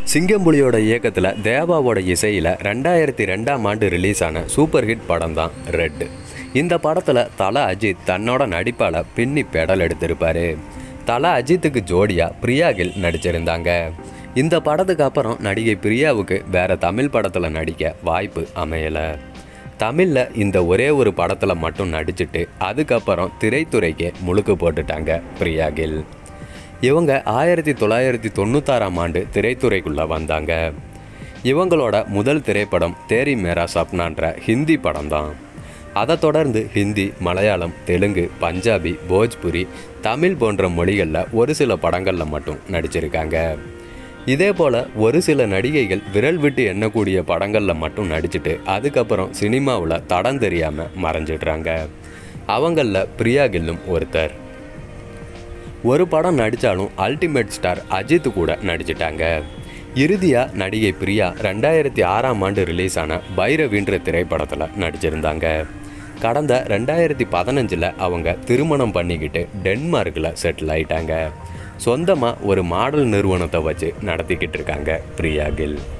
சிங்கம்புலியோட இயக்கத்தில் தேவாவோட இசையில் ரெண்டாயிரத்தி ரெண்டாம் ஆண்டு ரிலீஸ் ஆன சூப்பர் ஹிட் படம் தான் ரெட் இந்த படத்தில் தல அஜித் தன்னோட நடிப்பால் பின்னி பெடல் எடுத்திருப்பாரு தல அஜித்துக்கு ஜோடியாக பிரியா கில் நடிச்சிருந்தாங்க இந்த படத்துக்கு அப்புறம் நடிகை பிரியாவுக்கு வேற தமிழ் படத்தில் நடிக்க வாய்ப்பு அமையலை தமிழில் இந்த ஒரே ஒரு படத்தில் மட்டும் நடிச்சிட்டு அதுக்கப்புறம் திரைத்துறைக்கே முழுக்கு போட்டுட்டாங்க பிரியா கில் இவங்க ஆயிரத்தி தொள்ளாயிரத்தி தொண்ணூத்தாறாம் ஆண்டு திரைத்துறைக்குள்ளே வந்தாங்க இவங்களோட முதல் திரைப்படம் தேரி மேரா சப்னான்ற ஹிந்தி படம் தான் அதை தொடர்ந்து ஹிந்தி மலையாளம் தெலுங்கு பஞ்சாபி போஜ்புரி தமிழ் போன்ற மொழிகளில் ஒரு சில படங்களில் மட்டும் நடிச்சிருக்காங்க இதே போல் ஒரு சில நடிகைகள் விரல் விட்டு எண்ணக்கூடிய படங்களில் மட்டும் நடிச்சிட்டு அதுக்கப்புறம் சினிமாவில் தடம் தெரியாமல் மறைஞ்சிடுறாங்க அவங்களில் பிரியா கில்லும் ஒருத்தர் ஒரு படம் நடித்தாலும் அல்டிமேட் ஸ்டார் அஜித் கூட நடிச்சிட்டாங்க இறுதியாக நடிகை பிரியா ரெண்டாயிரத்தி ஆறாம் ஆண்டு ரிலீஸ் ஆன பைரவின்ற திரைப்படத்தில் நடிச்சிருந்தாங்க கடந்த ரெண்டாயிரத்தி பதினஞ்சில் அவங்க திருமணம் பண்ணிக்கிட்டு டென்மார்க்கில் செட்டில் ஆயிட்டாங்க சொந்தமாக ஒரு மாடல் நிறுவனத்தை வச்சு நடத்திக்கிட்டு இருக்காங்க பிரியா கில்